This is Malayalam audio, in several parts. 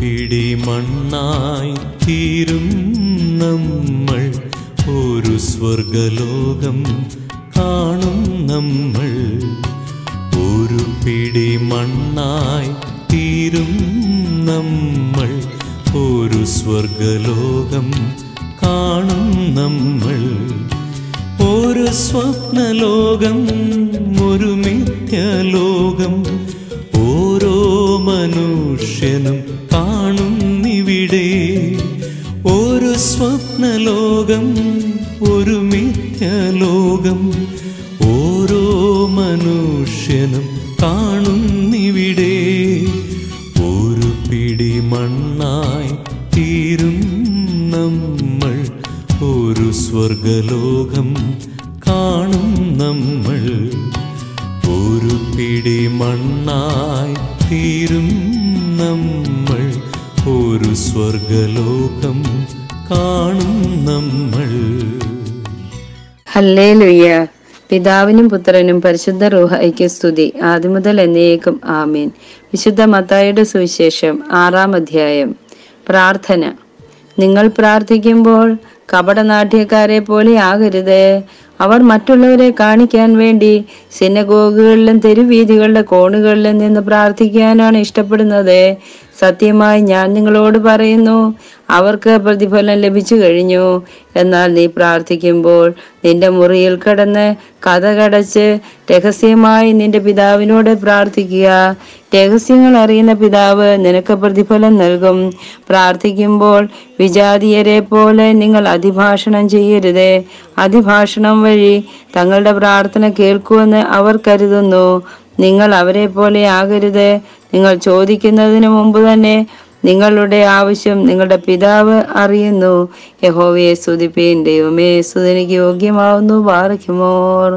പിടി മണ്ണായി തീരും നമ്മൾ ഒരു സ്വർഗലോകം കാണും നമ്മൾ ഒരു പിടി മണ്ണായി തീരും നമ്മൾ ഒരു സ്വർഗലോകം കാണും നമ്മൾ ഒരു സ്വപ്നലോകം ഒരു മിഥ്യലോകം ഓരോ മനുഷ്യനും കാണുന്നിവിടെ ഒരു സ്വപ്നലോകം ഒരു മിഥ്യലോകം ഓരോ മനുഷ്യനും കാണുന്നിവിടെ ഒരു പിടി മണ്ണായി തീരും നമ്മൾ ഒരു സ്വർഗലോകം കാണും നമ്മൾ ഒരു പിടി മണ്ണായി തീരും നമ്മൾ ഒരു സ്വർഗലോകം കാണും നമ്മൾ ഹല്ലേലുയ്യ പിതാവിനും പുത്രനും പരിശുദ്ധ റൂഹയ്ക്ക് സ്തുതി ആദ്യമുതൽ എന്നേക്കും ആമീൻ വിശുദ്ധ മത്തായുടെ സുവിശേഷം ആറാം അധ്യായം പ്രാർത്ഥന നിങ്ങൾ പ്രാർത്ഥിക്കുമ്പോൾ കപടനാട്യക്കാരെ പോലെ ആകരുത് അവർ മറ്റുള്ളവരെ കാണിക്കാൻ വേണ്ടി സിനഗോഗുകളിലും തെരുവീഥികളുടെ കോണുകളിലും നിന്ന് പ്രാർത്ഥിക്കാനാണ് ഇഷ്ടപ്പെടുന്നത് സത്യമായി ഞാൻ നിങ്ങളോട് പറയുന്നു അവർക്ക് പ്രതിഫലം ലഭിച്ചു കഴിഞ്ഞു എന്നാൽ നീ പ്രാർത്ഥിക്കുമ്പോൾ നിന്റെ മുറിയിൽ കിടന്ന് കഥകടച്ച് രഹസ്യമായി നിന്റെ പിതാവിനോട് പ്രാർത്ഥിക്കുക രഹസ്യങ്ങൾ അറിയുന്ന പിതാവ് നിനക്ക് പ്രതിഫലം നൽകും പ്രാർത്ഥിക്കുമ്പോൾ വിജാതീയരെ പോലെ നിങ്ങൾ അതിഭാഷണം ചെയ്യരുത് അതിഭാഷണം വഴി തങ്ങളുടെ പ്രാർത്ഥന കേൾക്കുമെന്ന് അവർ കരുതുന്നു നിങ്ങൾ അവരെ പോലെ ആകരുത് നിങ്ങൾ ചോദിക്കുന്നതിന് മുമ്പ് തന്നെ നിങ്ങളുടെ ആവശ്യം നിങ്ങളുടെ പിതാവ് അറിയുന്നു യഹോവയെ സ്തുതിപ്പീൻ ദൈവമേ സ്തുതിനിക്ക് യോഗ്യമാവുന്നു പാറയ്ക്കുമോർ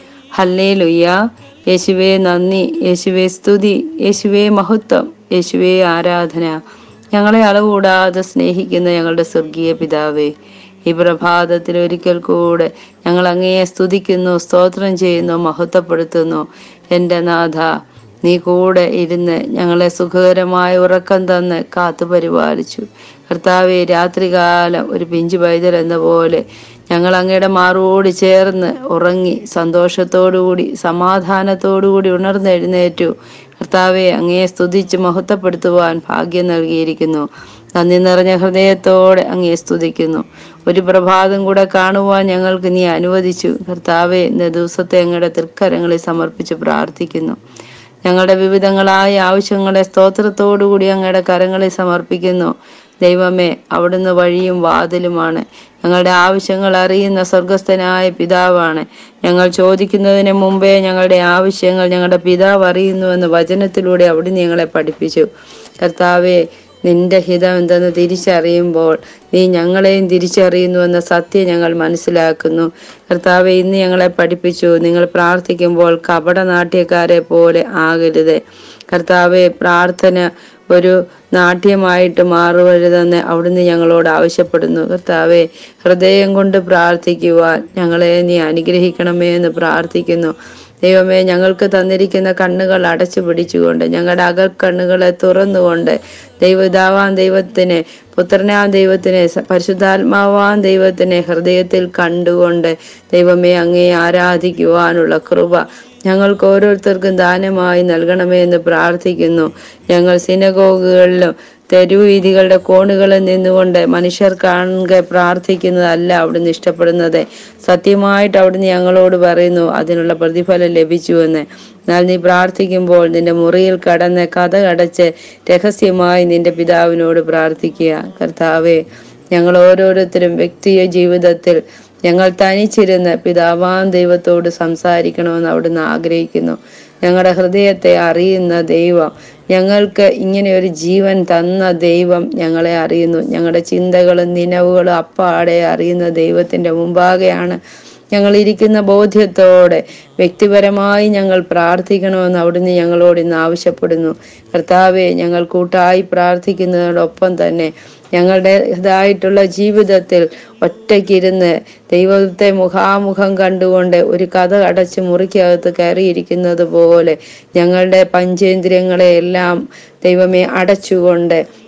ഹല്ലേ ലുയ്യ യേശുവേ നന്ദി യേശുവേ സ്തുതി യേശുവേ മഹത്വം യേശുവേ ആരാധന ഞങ്ങളെ അളവുകൂടാതെ സ്നേഹിക്കുന്ന ഞങ്ങളുടെ സ്വർഗീയ പിതാവേ ഈ പ്രഭാതത്തിൽ ഒരിക്കൽ കൂടെ ഞങ്ങൾ അങ്ങയെ സ്തുതിക്കുന്നു സ്തോത്രം ചെയ്യുന്നു മഹത്വപ്പെടുത്തുന്നു എൻ്റെ നാഥ നീ കൂടെ ഇരുന്ന് ഞങ്ങളെ സുഖകരമായ ഉറക്കം തന്ന് കാത്തു പരിപാലിച്ചു കർത്താവെ രാത്രികാലം ഒരു പിഞ്ചു പൈതൽ എന്ന പോലെ ഞങ്ങൾ അങ്ങയുടെ മാറോട് ചേർന്ന് ഉറങ്ങി സന്തോഷത്തോടുകൂടി സമാധാനത്തോടുകൂടി ഉണർന്നെഴുന്നേറ്റു കർത്താവെ അങ്ങയെ സ്തുതിച്ച് മഹത്വപ്പെടുത്തുവാൻ ഭാഗ്യം നൽകിയിരിക്കുന്നു നന്ദി നിറഞ്ഞ ഹൃദയത്തോടെ അങ്ങയെ സ്തുതിക്കുന്നു ഒരു പ്രഭാതം കൂടെ കാണുവാൻ ഞങ്ങൾക്ക് നീ അനുവദിച്ചു കർത്താവെ ഇന്ന് ദിവസത്തെ അങ്ങയുടെ തൃക്കരങ്ങളിൽ സമർപ്പിച്ച് പ്രാർത്ഥിക്കുന്നു ഞങ്ങളുടെ വിവിധങ്ങളായ ആവശ്യങ്ങളെ സ്തോത്രത്തോടുകൂടി അങ്ങയുടെ കരങ്ങളിൽ സമർപ്പിക്കുന്നു ദൈവമേ അവിടുന്ന് വഴിയും വാതിലുമാണ് ഞങ്ങളുടെ ആവശ്യങ്ങൾ അറിയുന്ന സ്വർഗസ്ഥനായ പിതാവാണ് ഞങ്ങൾ ചോദിക്കുന്നതിന് മുമ്പേ ഞങ്ങളുടെ ആവശ്യങ്ങൾ ഞങ്ങളുടെ പിതാവ് അറിയുന്നുവെന്ന് വചനത്തിലൂടെ അവിടുന്ന് ഞങ്ങളെ പഠിപ്പിച്ചു കർത്താവെ നിന്റെ ഹിതം എന്തെന്ന് തിരിച്ചറിയുമ്പോൾ നീ ഞങ്ങളെയും തിരിച്ചറിയുന്നുവെന്ന സത്യം ഞങ്ങൾ മനസ്സിലാക്കുന്നു കർത്താവെ ഇന്ന് ഞങ്ങളെ പഠിപ്പിച്ചു നിങ്ങൾ പ്രാർത്ഥിക്കുമ്പോൾ കപടനാട്യക്കാരെ പോലെ ആകരുത് കർത്താവെ പ്രാർത്ഥന ഒരു നാട്യമായിട്ട് മാറുവരുതെന്ന് അവിടുന്ന് ഞങ്ങളോട് ആവശ്യപ്പെടുന്നു കർത്താവെ ഹൃദയം കൊണ്ട് പ്രാർത്ഥിക്കുവാൻ ഞങ്ങളെ നീ അനുഗ്രഹിക്കണമേ എന്ന് പ്രാർത്ഥിക്കുന്നു ദൈവമേ ഞങ്ങൾക്ക് തന്നിരിക്കുന്ന കണ്ണുകൾ അടച്ചു പിടിച്ചുകൊണ്ട് ഞങ്ങളുടെ അകൽക്കണ്ണുകളെ തുറന്നുകൊണ്ട് ദൈവതാവാൻ ദൈവത്തിനെ പുത്രനാം ദൈവത്തിനെ സ- പരിശുദ്ധാത്മാവാൻ ദൈവത്തിനെ ഹൃദയത്തിൽ കണ്ടുകൊണ്ട് ദൈവമേ അങ്ങേ ആരാധിക്കുവാനുള്ള കൃപ ഞങ്ങൾക്ക് ഓരോരുത്തർക്കും ദാനമായി നൽകണമേ എന്ന് പ്രാർത്ഥിക്കുന്നു ഞങ്ങൾ സിനഗോഗുകളിലും തെരുവീതികളുടെ കോണുകളിൽ നിന്നുകൊണ്ട് മനുഷ്യർ കാണുക പ്രാർത്ഥിക്കുന്നതല്ല അവിടുന്ന് ഇഷ്ടപ്പെടുന്നത് സത്യമായിട്ട് അവിടുന്ന് ഞങ്ങളോട് പറയുന്നു അതിനുള്ള പ്രതിഫലം ലഭിച്ചുവെന്ന് എന്നാൽ നീ പ്രാർത്ഥിക്കുമ്പോൾ നിന്റെ മുറിയിൽ കടന്ന് കഥ അടച്ച് രഹസ്യമായി നിന്റെ പിതാവിനോട് പ്രാർത്ഥിക്കുക കർത്താവെ ഞങ്ങൾ ഓരോരുത്തരും വ്യക്തിയ ജീവിതത്തിൽ ഞങ്ങൾ തനിച്ചിരുന്ന് പിതാവാൻ ദൈവത്തോട് സംസാരിക്കണമെന്ന് അവിടുന്ന് ആഗ്രഹിക്കുന്നു ഞങ്ങളുടെ ഹൃദയത്തെ അറിയുന്ന ദൈവം ഞങ്ങൾക്ക് ഇങ്ങനെ ഒരു ജീവൻ തന്ന ദൈവം ഞങ്ങളെ അറിയുന്നു ഞങ്ങളുടെ ചിന്തകളും നിലവുകളും അപ്പാടെ അറിയുന്ന ദൈവത്തിൻ്റെ മുമ്പാകെയാണ് ഞങ്ങൾ ഇരിക്കുന്ന ബോധ്യത്തോടെ വ്യക്തിപരമായി ഞങ്ങൾ പ്രാർത്ഥിക്കണമെന്ന് അവിടുന്ന് ഞങ്ങളോട് ഇന്ന് ആവശ്യപ്പെടുന്നു കർത്താവെ ഞങ്ങൾ കൂട്ടായി പ്രാർത്ഥിക്കുന്നതോടൊപ്പം തന്നെ ഞങ്ങളുടെ ഇതായിട്ടുള്ള ജീവിതത്തിൽ ഒറ്റയ്ക്കിരുന്ന് ദൈവത്തെ മുഖാമുഖം കണ്ടുകൊണ്ട് ഒരു കഥ അടച്ച് മുറിക്കകത്ത് കയറിയിരിക്കുന്നത് പോലെ ഞങ്ങളുടെ പഞ്ചേന്ദ്രിയങ്ങളെ എല്ലാം ദൈവമേ അടച്ചുകൊണ്ട്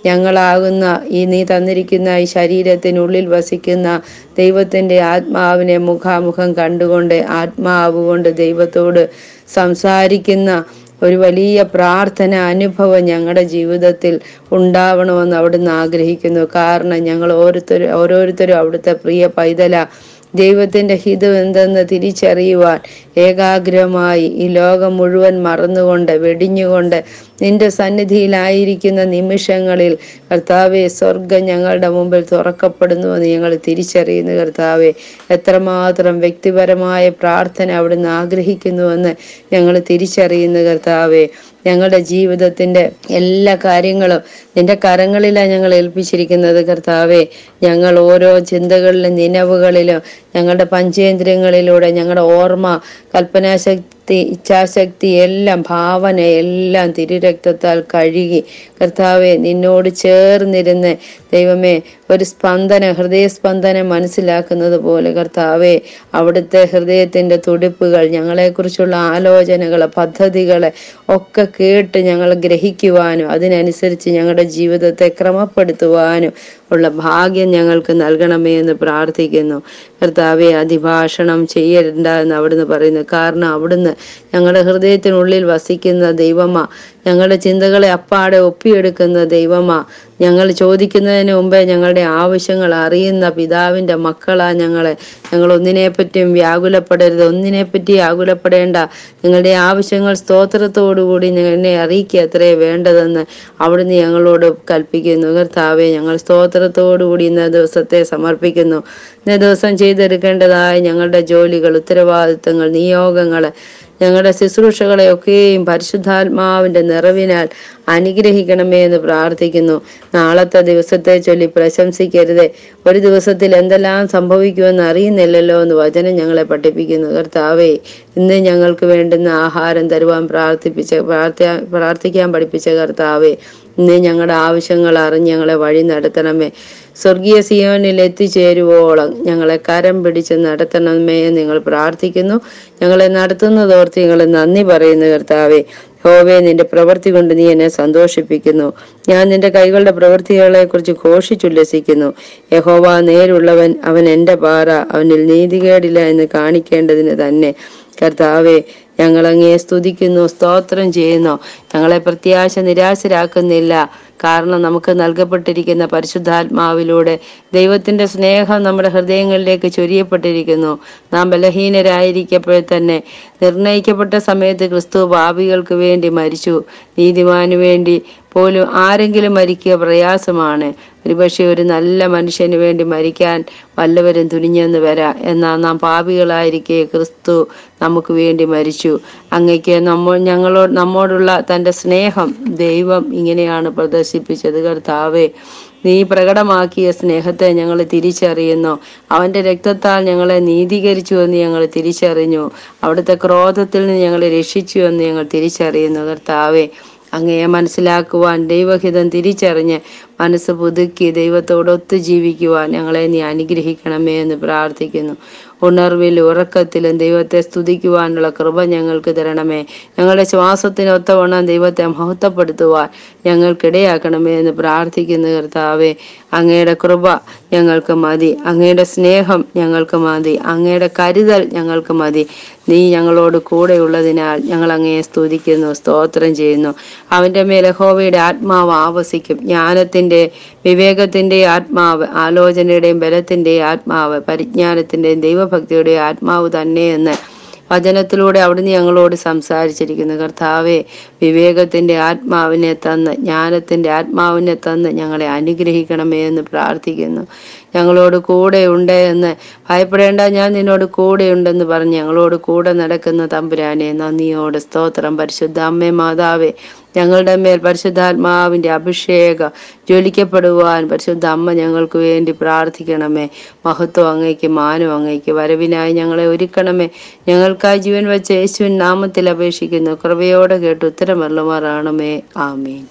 ഞങ്ങളാകുന്ന ഈ നീ തന്നിരിക്കുന്ന ഈ ശരീരത്തിനുള്ളിൽ വസിക്കുന്ന ദൈവത്തിൻ്റെ ആത്മാവിനെ മുഖാമുഖം കണ്ടുകൊണ്ട് ആത്മാവ് കൊണ്ട് ദൈവത്തോട് സംസാരിക്കുന്ന ഒരു വലിയ പ്രാർത്ഥന അനുഭവം ഞങ്ങളുടെ ജീവിതത്തിൽ ഉണ്ടാവണമെന്ന് അവിടുന്ന് ആഗ്രഹിക്കുന്നു കാരണം ഞങ്ങൾ ഓരോരുത്തരും ഓരോരുത്തരും അവിടുത്തെ പ്രിയ പൈതല ദൈവത്തിൻ്റെ ഹിതം എന്തെന്ന് തിരിച്ചറിയുവാൻ ഏകാഗ്രമായി ഈ ലോകം മുഴുവൻ മറന്നുകൊണ്ട് വെടിഞ്ഞുകൊണ്ട് നിന്റെ സന്നിധിയിലായിരിക്കുന്ന നിമിഷങ്ങളിൽ കർത്താവെ സ്വർഗം ഞങ്ങളുടെ മുമ്പിൽ തുറക്കപ്പെടുന്നുവെന്ന് ഞങ്ങൾ തിരിച്ചറിയുന്നു കർത്താവെ എത്രമാത്രം വ്യക്തിപരമായ പ്രാർത്ഥന അവിടുന്ന് ആഗ്രഹിക്കുന്നുവെന്ന് ഞങ്ങൾ തിരിച്ചറിയുന്നു കർത്താവെ ഞങ്ങളുടെ ജീവിതത്തിൻ്റെ എല്ലാ കാര്യങ്ങളും നിന്റെ കരങ്ങളിലാണ് ഞങ്ങൾ ഏൽപ്പിച്ചിരിക്കുന്നത് കർത്താവെ ഞങ്ങൾ ഓരോ ചിന്തകളിലും നിലവുകളിലും ഞങ്ങളുടെ പഞ്ചേന്ദ്രിയങ്ങളിലൂടെ ഞങ്ങളുടെ ഓർമ്മ കൽപ്പനാശക്തി ഇച്ഛാശക്തി എല്ലാം ഭാവന എല്ലാം തിരുരക്തത്താൽ കഴുകി കർത്താവെ നിന്നോട് ചേർന്നിരുന്ന് ദൈവമേ ഒരു സ്പന്ദന ഹൃദയസ്പന്ദനം മനസ്സിലാക്കുന്നത് പോലെ കർത്താവെ അവിടുത്തെ ഹൃദയത്തിൻ്റെ തുടിപ്പുകൾ ഞങ്ങളെക്കുറിച്ചുള്ള ആലോചനകൾ പദ്ധതികൾ ഒക്കെ കേട്ട് ഞങ്ങൾ ഗ്രഹിക്കുവാനും അതിനനുസരിച്ച് ഞങ്ങളുടെ ജീവിതത്തെ ക്രമപ്പെടുത്തുവാനും ഉള്ള ഭാഗ്യം ഞങ്ങൾക്ക് നൽകണമേ എന്ന് പ്രാർത്ഥിക്കുന്നു കർത്താവെ അതിഭാഷണം ചെയ്യരുണ്ട എന്ന് അവിടുന്ന് പറയുന്നു കാരണം അവിടുന്ന് ഞങ്ങളുടെ ഹൃദയത്തിനുള്ളിൽ വസിക്കുന്ന ദൈവമാ ഞങ്ങളുടെ ചിന്തകളെ അപ്പാടെ ഒപ്പിയെടുക്കുന്ന ദൈവമാ ഞങ്ങൾ ചോദിക്കുന്നതിന് മുമ്പേ ഞങ്ങളുടെ ആവശ്യങ്ങൾ അറിയുന്ന പിതാവിൻ്റെ മക്കളാ ഞങ്ങളെ ഞങ്ങൾ ഒന്നിനെപ്പറ്റിയും വ്യാകുലപ്പെടരുത് ഒന്നിനെപ്പറ്റി ആകുലപ്പെടേണ്ട നിങ്ങളുടെ ആവശ്യങ്ങൾ സ്തോത്രത്തോടുകൂടി എന്നെ അറിയിക്കുക അത്രേ വേണ്ടതെന്ന് അവിടുന്ന് ഞങ്ങളോട് കൽപ്പിക്കുന്നു കർത്താവെ ഞങ്ങൾ സ്തോത്രത്തോടുകൂടി ഇന്ന ദിവസത്തെ സമർപ്പിക്കുന്നു ഇന്ന ദിവസം ചെയ്തെടുക്കേണ്ടതായ ഞങ്ങളുടെ ജോലികൾ ഉത്തരവാദിത്തങ്ങൾ നിയോഗങ്ങൾ ഞങ്ങളുടെ ശുശ്രൂഷകളെയൊക്കെയും പരിശുദ്ധാത്മാവിൻ്റെ നിറവിനാൽ അനുഗ്രഹിക്കണമേ എന്ന് പ്രാർത്ഥിക്കുന്നു നാളത്തെ ദിവസത്തെ ചൊല്ലി പ്രശംസിക്കരുത് ഒരു ദിവസത്തിൽ എന്തെല്ലാം സംഭവിക്കുമെന്ന് അറിയുന്നില്ലല്ലോ എന്ന് വചനം ഞങ്ങളെ പഠിപ്പിക്കുന്നു കർത്താവേ ഇന്ന് ഞങ്ങൾക്ക് വേണ്ടുന്ന ആഹാരം തരുവാൻ പ്രാർത്ഥിപ്പിച്ച പ്രാർത്ഥി പ്രാർത്ഥിക്കാൻ പഠിപ്പിച്ച കർത്താവേ ഇന്ന് ഞങ്ങളുടെ ആവശ്യങ്ങൾ അറിഞ്ഞ് ഞങ്ങളെ വഴി നടത്തണമേ സ്വർഗീയ സിയോനിൽ എത്തിച്ചേരുവോളം ഞങ്ങളെ കരം പിടിച്ച് നടത്തണമേ എന്ന് നിങ്ങൾ പ്രാർത്ഥിക്കുന്നു ഞങ്ങളെ നടത്തുന്നതോർത്ത് ഞങ്ങൾ നന്ദി പറയുന്നു കർത്താവേ ഹോവേ നിന്റെ പ്രവൃത്തി കൊണ്ട് നീ എന്നെ സന്തോഷിപ്പിക്കുന്നു ഞാൻ നിന്റെ കൈകളുടെ പ്രവൃത്തികളെ കുറിച്ച് ഘോഷിച്ചുല്ലസിക്കുന്നു യഹോവ നേരുള്ളവൻ അവൻ എൻ്റെ പാറ അവനിൽ നീതികേടില്ല എന്ന് കാണിക്കേണ്ടതിന് തന്നെ കർത്താവെ ഞങ്ങൾ അങ്ങയെ സ്തുതിക്കുന്നു സ്തോത്രം ചെയ്യുന്നു ഞങ്ങളെ പ്രത്യാശ നിരാശരാക്കുന്നില്ല കാരണം നമുക്ക് നൽകപ്പെട്ടിരിക്കുന്ന പരിശുദ്ധാത്മാവിലൂടെ ദൈവത്തിൻ്റെ സ്നേഹം നമ്മുടെ ഹൃദയങ്ങളിലേക്ക് ചൊരിയപ്പെട്ടിരിക്കുന്നു നാം ബലഹീനരായിരിക്കപ്പോൾ തന്നെ നിർണയിക്കപ്പെട്ട സമയത്ത് ക്രിസ്തു പാപികൾക്ക് വേണ്ടി മരിച്ചു നീതിമാനു വേണ്ടി പോലും ആരെങ്കിലും മരിക്കുക പ്രയാസമാണ് ഒരുപക്ഷെ ഒരു നല്ല മനുഷ്യന് വേണ്ടി മരിക്കാൻ വല്ലവരും തുനിഞ്ഞെന്ന് വരാം എന്നാൽ നാം പാപികളായിരിക്കെ ക്രിസ്തു നമുക്ക് വേണ്ടി മരിച്ചു അങ്ങയ്ക്ക് നമ്മോ ഞങ്ങളോട് നമ്മോടുള്ള തൻ്റെ സ്നേഹം ദൈവം ഇങ്ങനെയാണ് പ്രദർശിപ്പിച്ചത് കർത്താവേ നീ പ്രകടമാക്കിയ സ്നേഹത്തെ ഞങ്ങൾ തിരിച്ചറിയുന്നു അവൻ്റെ രക്തത്താൽ ഞങ്ങളെ നീതീകരിച്ചു എന്ന് ഞങ്ങൾ തിരിച്ചറിഞ്ഞു അവിടുത്തെ ക്രോധത്തിൽ നിന്ന് ഞങ്ങളെ രക്ഷിച്ചു എന്ന് ഞങ്ങൾ തിരിച്ചറിയുന്നു കർത്താവേ അങ്ങയെ മനസ്സിലാക്കുവാൻ ദൈവഹിതം തിരിച്ചറിഞ്ഞ് മനസ്സ് പുതുക്കി ദൈവത്തോടൊത്ത് ജീവിക്കുവാൻ ഞങ്ങളെ നീ അനുഗ്രഹിക്കണമേ എന്ന് പ്രാർത്ഥിക്കുന്നു ഉണർവിലും ഉറക്കത്തിലും ദൈവത്തെ സ്തുതിക്കുവാനുള്ള കൃപ ഞങ്ങൾക്ക് തരണമേ ഞങ്ങളുടെ ശ്വാസത്തിനൊത്തവണ്ണം ദൈവത്തെ മഹത്വപ്പെടുത്തുവാൻ ഞങ്ങൾക്കിടയാക്കണമേ എന്ന് പ്രാർത്ഥിക്കുന്നു കർത്താവേ അങ്ങയുടെ കൃപ ഞങ്ങൾക്ക് മതി അങ്ങയുടെ സ്നേഹം ഞങ്ങൾക്ക് മതി അങ്ങയുടെ കരുതൽ ഞങ്ങൾക്ക് മതി നീ ഞങ്ങളോട് കൂടെയുള്ളതിനാൽ ഞങ്ങൾ അങ്ങയെ സ്തുതിക്കുന്നു സ്തോത്രം ചെയ്യുന്നു അവൻ്റെ മേൽ ഹോവയുടെ ആത്മാവ് ആവസിക്കും ജ്ഞാനത്തിൻ്റെ വിവേകത്തിൻ്റെ ആത്മാവ് ആലോചനയുടെയും ബലത്തിൻ്റെയും ആത്മാവ് പരിജ്ഞാനത്തിൻ്റെയും ദൈവഭക്തിയുടെയും ആത്മാവ് തന്നെ എന്ന് വചനത്തിലൂടെ അവിടുന്ന് ഞങ്ങളോട് സംസാരിച്ചിരിക്കുന്നു കർത്താവെ വിവേകത്തിൻ്റെ ആത്മാവിനെ തന്ന് ജ്ഞാനത്തിൻ്റെ ആത്മാവിനെ തന്ന് ഞങ്ങളെ അനുഗ്രഹിക്കണമേ എന്ന് പ്രാർത്ഥിക്കുന്നു ഞങ്ങളോട് കൂടെ ഉണ്ട് എന്ന് ഭയപ്പെടേണ്ട ഞാൻ നിന്നോട് കൂടെ ഉണ്ടെന്ന് പറഞ്ഞ് ഞങ്ങളോട് കൂടെ നടക്കുന്ന തമ്പുരാനെ നന്ദിയോട് സ്തോത്രം പരിശുദ്ധ അമ്മേ മാതാവേ ഞങ്ങളുടെ മേൽ പരിശുദ്ധാത്മാവിൻ്റെ അഭിഷേകം ജ്വലിക്കപ്പെടുവാൻ പരിശുദ്ധ അമ്മ ഞങ്ങൾക്ക് വേണ്ടി പ്രാർത്ഥിക്കണമേ മഹത്വം അങ്ങയ്ക്ക് മാനം അങ്ങയ്ക്ക് വരവിനായി ഞങ്ങളെ ഒരുക്കണമേ ഞങ്ങൾക്കായി ജീവൻ വെച്ച യേശുവിൻ നാമത്തിൽ അപേക്ഷിക്കുന്നു കൃപയോടെ കേട്ട് ഉത്തരമല്ലുമാറാണമേ ആമീൻ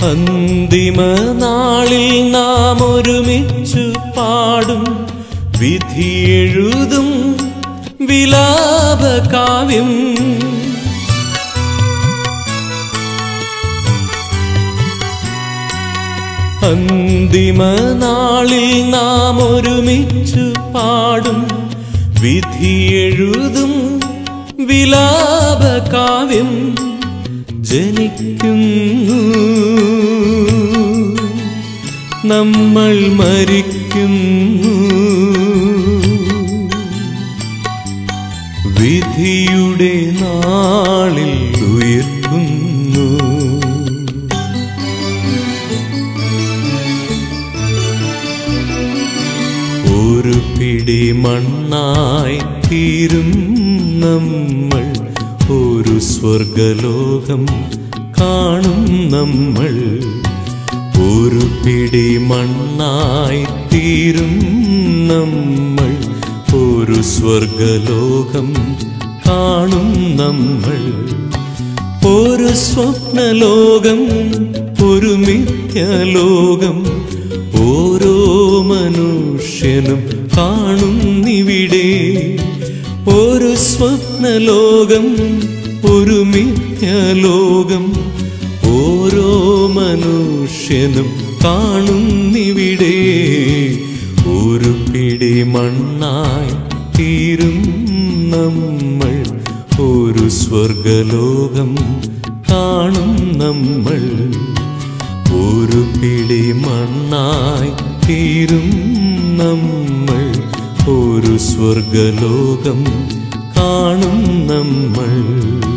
അന്തിമ നാളിൽ നാം ഒരുമിച്ചു പാടും വിധിയെഴുതും വിലാപകാവ്യം അന്തിമ നാളിൽ നാം ഒരുമിച്ചു പാടും വിധിയെഴുതും വിലാപകാവ്യം ജനിക്കുന്നു നമ്മൾ മരിക്കുന്നു വിധിയുടെ നാളിൽ ഉയർക്കുന്നു ഒരു പിടി മണ്ണായി തീരും നമ്മൾ ഒരു സ്വർഗലോകം കാണും നമ്മൾ ഒരു പിടി മണ്ണായി തീരും നമ്മൾ ഒരു സ്വർഗലോകം കാണും നമ്മൾ ഒരു സ്വപ്നലോകം ഒരു മിഥ്യലോകം ഓരോ മനുഷ്യനും കാണുന്നിവിടെ ഒരു സ്വപ്നലോകം ഒരു മിഥ്യലോകം ഓരോ മനുഷ്യനും കാണുന്നിവിടെ ഒരു പിടി മണ്ണായി തീരും നമ്മൾ ഒരു സ്വർഗലോകം കാണും നമ്മൾ ഒരു പിടി മണ്ണായി തീരും നമ്മൾ ഒരു സ്വർഗലോകം കാണും നമ്മൾ